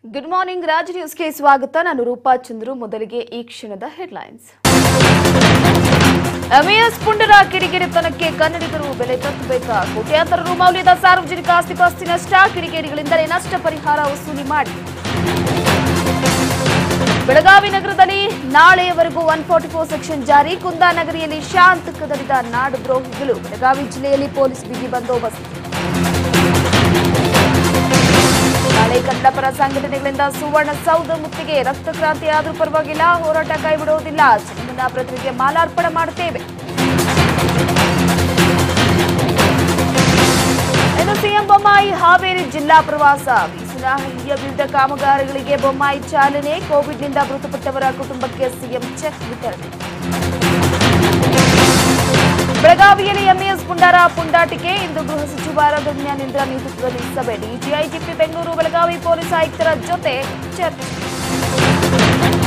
good morning Raj ನ್ಯೂಸ್ಗೆ ಸ್ವಾಗತ ನಾನು ರೂಪಾ ಚಂದ್ರು ಮೊದಲಿಗೆ ಈ ಕ್ಷಣದ ಹೆಡ್ಲೈನ್ಸ್ ಎಂಇಎಸ್ ಪುಂಡರ ಕಿಡಿಗೇಡಿತನಕ್ಕೆ ಕನ್ನಡಿಗರು ಬೆಲೆ ಕಟ್ಟಬೇಕಾ ಕೋಟ್ಯಾಂತರ ರು ಮೌಲ್ಯದ ಸಾರ್ವಜನಿಕ ಆಸ್ತಿಪಾಸ್ತಿ ನಷ್ಟ ಕಿಡಿಗೇಡಿಗಳಿಂದಲೇ ನಷ್ಟ ಪರಿಹಾರ ವಸೂಲಿ ಮಾಡಿ ಬೆಳಗಾವಿ ನಗರದಲ್ಲಿ ನಾಳೆಯವರೆಗೂ ಒನ್ ಫಾರ್ಟಿ ಫೋರ್ ಸೆಕ್ಷನ್ ಜಾರಿ ಕುಂದಾನಗರಿಯಲ್ಲಿ ಶಾಂತ ಕದಲಿದ ನಾಡದ್ರೋಹಿಗಳು ಬೆಳಗಾವಿ ಜಿಲ್ಲೆಯಲ್ಲಿ ಪೊಲೀಸ್ ಬಿಗಿ ಬಂದೋಬಸ್ತ್ ನಾಳೆ ಕನ್ನಡ ಪರ ಸಂಘಟನೆಗಳಿಂದ ಸುವರ್ಣ ಸೌಧ ಮುತ್ತಿಗೆ ರಕ್ತ ಕ್ರಾಂತಿ ಆದರೂ ಪರವಾಗಿಲ್ಲ ಹೋರಾಟ ಕೈಬಿಡುವುದಿಲ್ಲ ಚನ್ನಮ್ಮನ ಪ್ರತಿಮೆಗೆ ಮಾಲಾರ್ಪಣೆ ಮಾಡುತ್ತೇವೆ ಇನ್ನು ಸಿಎಂ ಬೊಮ್ಮಾಯಿ ಹಾವೇರಿ ಜಿಲ್ಲಾ ಪ್ರವಾಸ ಬೀಸನಹಳ್ಳಿಯ ವಿವಿಧ ಕಾಮಗಾರಿಗಳಿಗೆ ಬೊಮ್ಮಾಯಿ ಚಾಲನೆ ಕೋವಿಡ್ನಿಂದ ಮೃತಪಟ್ಟವರ ಕುಟುಂಬಕ್ಕೆ ಸಿಎಂ ಚೆಕ್ ವಿತರಣೆ ಬೆಳಗಾವಿಯಲ್ಲಿ ಎಂಇಎಸ್ ಪುಂಡಾರ ಪುಂಡಾಟಿಕೆ ಇಂದು ಗೃಹ ಸಚಿವ ರಘುಜ್ಞಾನೇಂದ್ರ ನೇತೃತ್ವದಲ್ಲಿ ಸಭೆ ಡಿಜಿಐಜಿಪಿ ಬೆಂಗಳೂರು ಬೆಳಗಾವಿ ಪೊಲೀಸ್ ಆಯುಕ್ತರ ಜೊತೆ ಚರ್ಚೆ